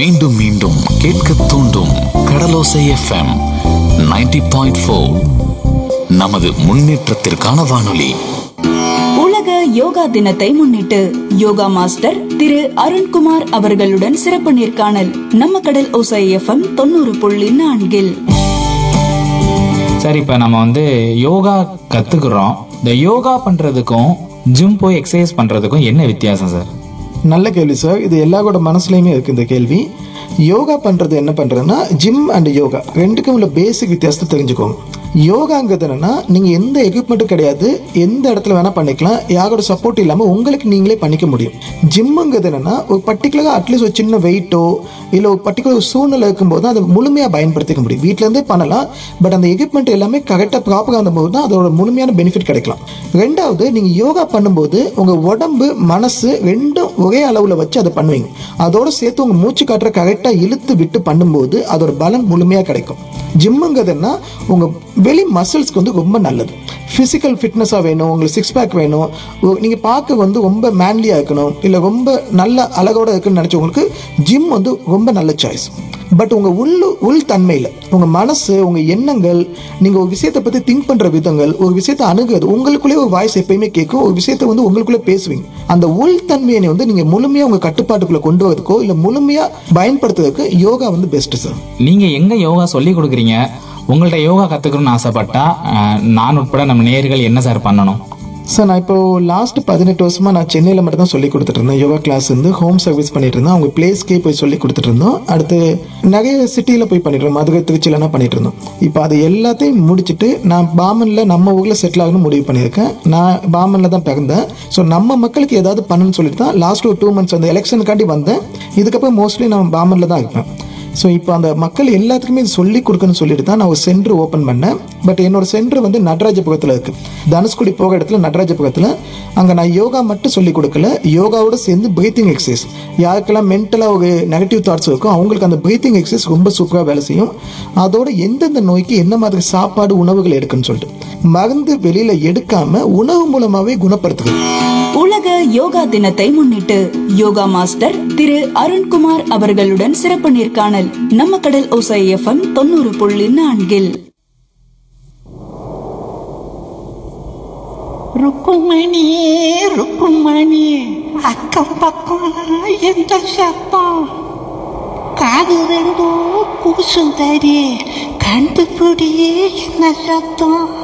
மீண்டும் மீண்டும் கேட்க தூண்டும் கடலோசை எஃப்எம் 90.4 பாயிண்ட் நமது முன்னேற்றத்திற்கான வானொலி உலக யோகா தினத்தை முன்னிட்டு யோகா மாஸ்டர் திரு அருண்குமார் அவர்களுடன் சிறப்பு நேர்காணல் நம்ம கடல் ஓசை எஃப்எம் தொண்ணூறு புள்ளி நான்கில் சரி இப்போ நம்ம வந்து யோகா கத்துக்கிறோம் இந்த யோகா பண்றதுக்கும் ஜிம் போய் எக்ஸசைஸ் பண்றதுக்கும் என்ன வித்தியாசம் சார் நல்ல கேள்வி சார் இது எல்லாரோட மனசுலையுமே இருக்கு இந்த கேள்வி யோகா பண்றது என்ன பண்றதுன்னா ஜிம் அண்ட் யோகா ரெண்டுக்கும் உள்ள பேசிக் வித்தியாசத்தை தெரிஞ்சுக்கோங்க யோகாங்கிறது என்னன்னா நீங்க எந்த எக்யூப்மெண்ட்டும் கிடையாது எந்த இடத்துல வேணா பண்ணிக்கலாம் யாரோட சப்போர்ட் இல்லாம உங்களுக்கு நீங்களே பண்ணிக்க முடியும் ஜிம்முங்கிறது என்னன்னா ஒரு பர்டிகுலரா அட்லீஸ்ட் ஒரு சின்ன வெயிட்டோ இல்ல ஒரு பர்டிகுலர் சூழ்நிலை இருக்கும்போது அதை முழுமையா பயன்படுத்திக்க முடியும் வீட்ல இருந்தே பண்ணலாம் பட் அந்த எக்யூப்மெண்ட் எல்லாமே கரெக்டா ப்ராப்பரா இருந்தபோது தான் அதோட முழுமையான பெனிஃபிட் கிடைக்கலாம் ரெண்டாவது நீங்க யோகா பண்ணும்போது உங்க உடம்பு மனசு ரெண்டும் ஒரே அளவுல வச்சு அதை பண்ணுவீங்க அதோட சேர்த்து உங்க மூச்சு காற்றை கரெக்டா இழுத்து விட்டு பண்ணும்போது அதோட பலன் முழுமையா கிடைக்கும் ஜிம்முங்கிறதுனா உங்க வெளி மசில்ஸ்க்கு வந்து ரொம்ப நல்லது ஃபிசிக்கல் ஃபிட்னஸாக வேணும் உங்களுக்கு சிக்ஸ் பேக் வேணும் உ- நீங்க பார்க்க வந்து ரொம்ப மேன்லியாக இருக்கணும் இல்லை ரொம்ப நல்ல அழகோட இருக்குன்னு நினச்சவங்களுக்கு ஜிம் வந்து ரொம்ப நல்ல சாய்ஸ் பட் உங்க உள்ளு உள் தன்மையில் உங்க மனசு உங்க எண்ணங்கள் நீங்க ஒரு விஷயத்தை பத்தி திங்க் பண்ற விதங்கள் ஒரு விஷயத்தை அணுகுறது உங்களுக்குள்ளே ஒரு வாய்ஸ் எப்பயுமே கேட்கும் ஒரு விஷயத்தை வந்து உங்களுக்குள்ளே பேசுவீங்க அந்த உள் தன்மையை வந்து நீங்க முழுமையா உங்க கட்டுப்பாட்டுக்குள்ள கொண்டு வரதுக்கோ இல்லை முழுமையா பயன்படுத்துறதுக்கு யோகா வந்து பெஸ்ட் சார் நீங்க எங்க யோகா சொல்லி கொடுக்குறீங்க உங்கள்ட்ட யோகா கத்துக்கணும்னு ஆசைப்பட்டா அஹ், நான் உட்பட நம்ம நேயர்கள் என்ன சார் பண்ணணும் சார் நான் இப்போ லாஸ்ட் பதினெட்டு வருஷமா நான் சென்னையில் மட்டும் தான் சொல்லி கொடுத்துட்டு இருந்தேன் யோகா கிளாஸ் வந்து ஹோம் சர்வீஸ் பண்ணிட்டு இருந்தோம் அவங்க பிளேஸ்க்கே போய் சொல்லி கொடுத்துட்டு இருந்தோம் அடுத்து நிறைய சிட்டியில் போய் பண்ணிட்டு இருந்தோம் மதுரை திருச்சியிலலாம் பண்ணிட்டு இருந்தோம் இப்போ அது எல்லாத்தையும் முடிச்சுட்டு நான் பாமனில் நம்ம ஊரில் செட்டில் ஆகணும்னு முடிவு பண்ணியிருக்கேன் நான் பாமனில் தான் பிறந்தேன் ஸோ நம்ம மக்களுக்கு ஏதாவது பண்ணணும்னு சொல்லிட்டு தான் லாஸ்ட் ஒரு டூ மந்த்ஸ் அந்த எலெக்ஷனுக்காண்டி வந்தேன் இதுக்கப்புறம் மோஸ்ட்லி நான் பாமனில் தான் இருப்பேன் ஸோ இப்போ அந்த மக்கள் எல்லாத்துக்குமே இது சொல்லி கொடுக்கணும்னு சொல்லிட்டு தான் நான் ஒரு சென்டர் ஓப்பன் பண்ணேன் பட் என்னோட சென்டர் வந்து நடராஜபுரத்தில் இருக்கு தனுஷ்குடி போக இடத்துல நடராஜபுரத்தில் அங்கே நான் யோகா மட்டும் சொல்லி கொடுக்கல யோகாவோட சேர்ந்து பிரீத்திங் எக்ஸசைஸ் யாருக்கெல்லாம் மென்டலாக ஒரு நெகட்டிவ் தாட்ஸ் இருக்கோ அவங்களுக்கு அந்த பிரீத்திங் எக்ஸசைஸ் ரொம்ப சூப்பராக வேலை செய்யும் அதோட எந்தெந்த நோய்க்கு என்ன மாதிரி சாப்பாடு உணவுகள் எடுக்குன்னு சொல்லிட்டு மருந்து வெளியில எடுக்காம உணவு மூலமாவே குணப்படுத்துது உலக யோகா தினத்தை முன்னிட்டு யோகா மாஸ்டர் திரு அருண்குமார் அவர்களுடன் சிறப்பு நேர்காணல் நம்ம கடல் ஓசை எஃப்எம் தொண்ணூறு புள்ளி நான்கில் ருக்குமணி ருக்குமணி அக்கம் பக்கம் எந்த சத்தம் காது ரெண்டும் கூசும் தரி கண்டுபிடி என்ன சத்தம்